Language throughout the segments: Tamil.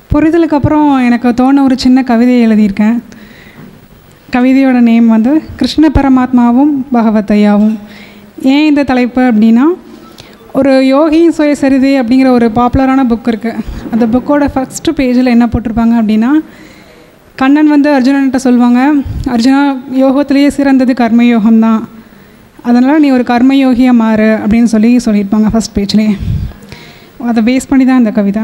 புரிதலுக்கு அப்புறம் எனக்கு தோண ஒரு சின்ன கவிதையை எழுதியிருக்கேன் கவிதையோட நேம் வந்து கிருஷ்ண பரமாத்மாவும் பகவத்தையாவும் ஏன் இந்த தலைப்பு அப்படின்னா ஒரு யோகி சுயசரிதை அப்படிங்கிற ஒரு பாப்புலரான புக் இருக்குது அந்த புக்கோட ஃபஸ்ட்டு பேஜில் என்ன போட்டிருப்பாங்க அப்படின்னா கண்ணன் வந்து அர்ஜுனன்கிட்ட சொல்லுவாங்க அர்ஜுனா யோகத்திலேயே சிறந்தது கர்மயோகம் தான் அதனால் நீ ஒரு கர்மயோகியாக மாறு அப்படின்னு சொல்லி சொல்லியிருப்பாங்க ஃபஸ்ட் பேஜ்லேயே அதை பேஸ் பண்ணி தான் இந்த கவிதை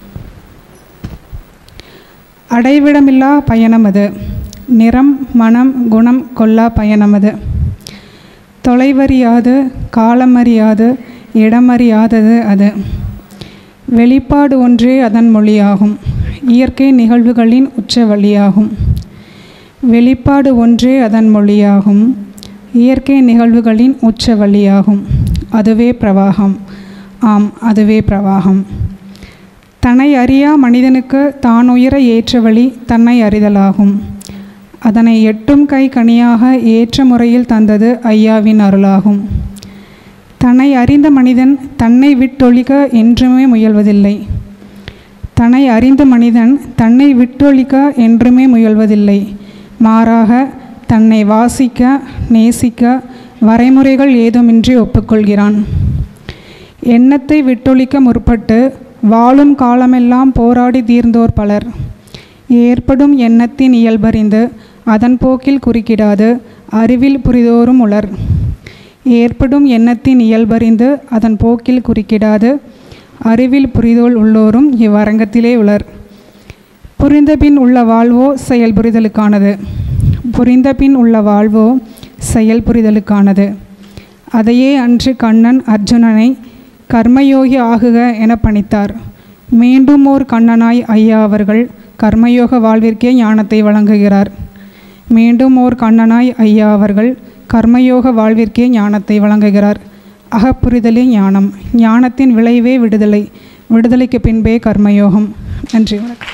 அடைவிடமில்லா பயணம் அது நிறம் மனம் குணம் கொல்லா பயணம் அது தொலைவறியாது காலமறியாது இடமறியாதது அது வெளிப்பாடு ஒன்றே அதன் மொழியாகும் இயற்கை நிகழ்வுகளின் உச்ச வழியாகும் வெளிப்பாடு ஒன்றே அதன் மொழியாகும் இயற்கை நிகழ்வுகளின் உச்ச வழியாகும் அதுவே பிரவாகம் ஆம் அதுவே பிரவாகம் தன்னை அறியா மனிதனுக்கு தான் உயர ஏற்ற வழி தன்னை அறிதலாகும் அதனை எட்டும் கை கனியாக ஏற்ற முறையில் தந்தது ஐயாவின் அருளாகும் தன்னை அறிந்த மனிதன் தன்னை விட்டொழிக்க என்றுமே முயல்வதில்லை தன்னை அறிந்த மனிதன் தன்னை விட்டொழிக்க என்றுமே முயல்வதில்லை மாறாக தன்னை வாசிக்க நேசிக்க வரைமுறைகள் ஏதுமின்றி ஒப்புக்கொள்கிறான் எண்ணத்தை விட்டொழிக்க முற்பட்டு வாழும் காலமெல்லாம் போராடி தீர்ந்தோர் பலர் ஏற்படும் எண்ணத்தின் இயல்பறிந்து அதன் போக்கில் குறுக்கிடாது அறிவில் புரிதோரும் உலர் ஏற்படும் எண்ணத்தின் இயல்பறிந்து அதன் போக்கில் குறுக்கிடாது அறிவில் புரிதோல் உள்ளோரும் இவ்வரங்கத்திலே உளர் புரிந்தபின் உள்ள வாழ்வோ செயல் புரிதலுக்கானது புரிந்தபின் உள்ள வாழ்வோ செயல் புரிதலுக்கானது அதையே அன்று கண்ணன் அர்ஜுனனை கர்மயோகி ஆகுக என பணித்தார் மீண்டும் ஓர் கண்ணனாய் ஐயா அவர்கள் கர்மயோக வாழ்விற்கே ஞானத்தை வழங்குகிறார் மீண்டும் ஓர் கண்ணனாய் ஐயா அவர்கள் கர்மயோக வாழ்விற்கே ஞானத்தை வழங்குகிறார் அகப்புரிதலே ஞானம் ஞானத்தின் விளைவே விடுதலை விடுதலைக்கு பின்பே கர்மயோகம் நன்றி வணக்கம்